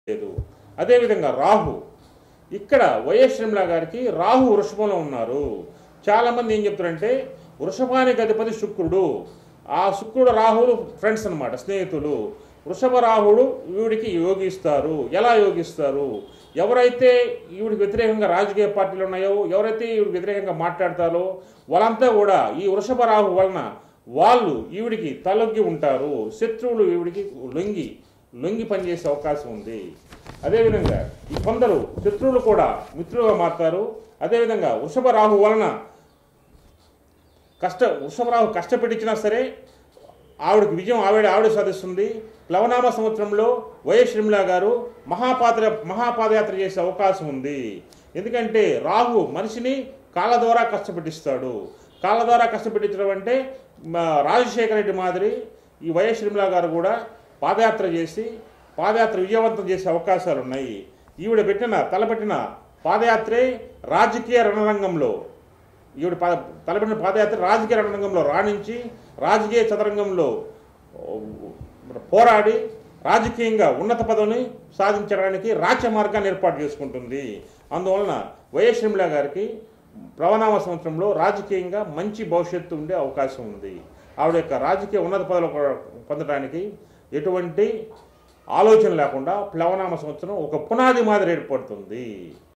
లేదు అదేవిధంగా రాహు ఇక్కడ వైఎస్ షర్మిల గారికి రాహు వృషభంలో ఉన్నారు చాలామంది ఏం చెప్తారంటే వృషభానికి అధిపతి శుక్రుడు ఆ శుక్రుడు రాహువులు ఫ్రెండ్స్ అన్నమాట స్నేహితులు వృషభ రాహుడు ఈవిడికి యోగిస్తారు ఎలా యోగిస్తారు ఎవరైతే ఈవిడికి వ్యతిరేకంగా రాజకీయ పార్టీలు ఉన్నాయో ఎవరైతే ఈవిడికి వ్యతిరేకంగా మాట్లాడతారో వాళ్ళంతా కూడా ఈ వృషభ రాహు వలన వాళ్ళు ఈవిడికి తలొగ్గి ఉంటారు శత్రువులు ఈవిడికి లొంగి లొంగి పనిచేసే అవకాశం ఉంది అదేవిధంగా ఈ కొందరు శత్రువులు కూడా మిత్రులుగా మారుతారు అదేవిధంగా వృషభ రాహు వలన కష్ట వృషభరావు కష్టపెట్టించినా సరే ఆవిడకి విజయం ఆవిడ ఆవిడ సాధిస్తుంది ప్లవనామ సంవత్సరంలో వైఎస్ షర్మిల గారు మహాపాత్ర మహాపాదయాత్ర చేసే అవకాశం ఉంది ఎందుకంటే రాహు మనిషిని కాళ్ళ ద్వారా కష్టపెట్టిస్తాడు కాళ్ళ ద్వారా కష్టపెట్టించడం అంటే మా రాజశేఖర రెడ్డి మాదిరి ఈ వైఎస్ షర్మిల గారు కూడా పాదయాత్ర చేసి పాదయాత్ర విజయవంతం చేసే అవకాశాలు ఉన్నాయి ఈవిడ పెట్టిన తలపెట్టిన పాదయాత్రే రాజకీయ రణరంగంలో ఈవిడ పా తలపెట్టిన పాదయాత్ర రాజకీయ రణరంగంలో రాణించి రాజకీయ చదరంగంలో ఓ, పోరాడి రాజకీయంగా ఉన్నత పదవిని సాధించడానికి రాజ్య మార్గాన్ని ఏర్పాటు చేసుకుంటుంది అందువలన వైఎస్ షర్మిల గారికి ప్లవనామ సంవత్సరంలో రాజకీయంగా మంచి భవిష్యత్తు ఉండే అవకాశం ఉంది ఆవిడ యొక్క రాజకీయ ఉన్నత పదవులు పొందడానికి ఎటువంటి ఆలోచన లేకుండా ప్లవనామ సంవత్సరం ఒక పునాది మాదిరి ఏర్పడుతుంది